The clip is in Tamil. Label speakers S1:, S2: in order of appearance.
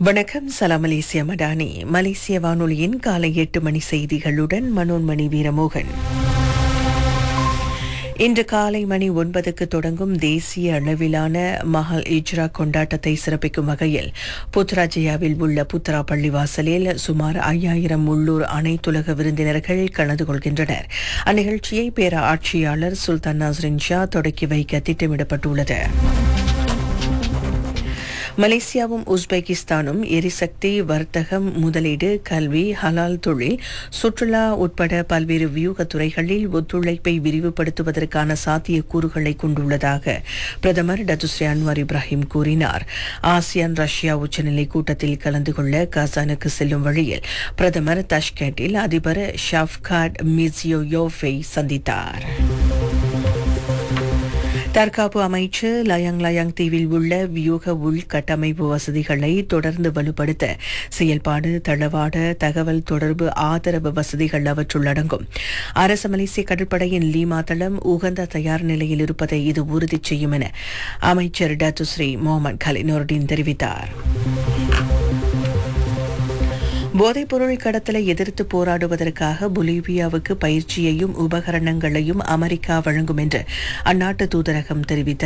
S1: வணக்கம் சலாம் மலேசிய மடானி மலேசிய வானொலியின் காலை எட்டு மணி செய்திகளுடன் மனோன்மணி வீரமோகன் இன்று காலை மணி ஒன்பதுக்கு தொடங்கும் தேசிய அளவிலான மஹால் இஜ்ரா கொண்டாட்டத்தை சிறப்பிக்கும் வகையில் புத்ராஜயாவில் உள்ள புத்ரா பள்ளிவாசலில் சுமார் ஐயாயிரம் உள்ளூர் அனைத்துலக விருந்தினர்கள் கலந்து கொள்கின்றனர் அந்நிகழ்ச்சியை பேர ஆட்சியாளர் சுல்தான் நஸ்ரின் ஷா தொடக்கி வைக்க திட்டமிடப்பட்டுள்ளது மலேசியாவும் உஸ்பெகிஸ்தானும் எரிசக்தி வர்த்தகம் முதலீடு கல்வி ஹலால் தொழில் சுற்றுலா உட்பட பல்வேறு வியூக துறைகளில் ஒத்துழைப்பை விரிவுபடுத்துவதற்கான சாத்தியக்கூறுகளை கொண்டுள்ளதாக பிரதமர் டத்துஸ்ரீ அன்வார் இப்ராஹிம் கூறினார் ஆசியான் ரஷ்யா உச்சநிலை கூட்டத்தில் கலந்து கொள்ள கசானுக்கு செல்லும் வழியில் பிரதமர் தஷ்கண்டில் அதிபர் ஷாஃப்காட் மிசியோயோஃபை சந்தித்தார் தற்காப்பு அமைச்சு லயாங் லயாங் தீவில் உள்ள வியூக உள்கட்டமைப்பு வசதிகளை தொடர்ந்து வலுப்படுத்த செயல்பாடு தளவாட தகவல் தொடர்பு ஆதரவு வசதிகள் அவற்றுள் அடங்கும் அரசு மலேசிய கடற்படையின் லீமா தளம் உகந்த தயார் நிலையில் இருப்பதை இது உறுதி செய்யும் என அமைச்சர் டத்துஸ்ரீ முகமது கலினோர்டின் தெரிவித்தார் போதைப்பொருள் கடத்தலை எதிர்த்து போராடுவதற்காக பொலிவியாவுக்கு பயிற்சியையும் உபகரணங்களையும் அமெரிக்கா வழங்கும் என்று அந்நாட்டு தூதரகம் தெரிவித்தது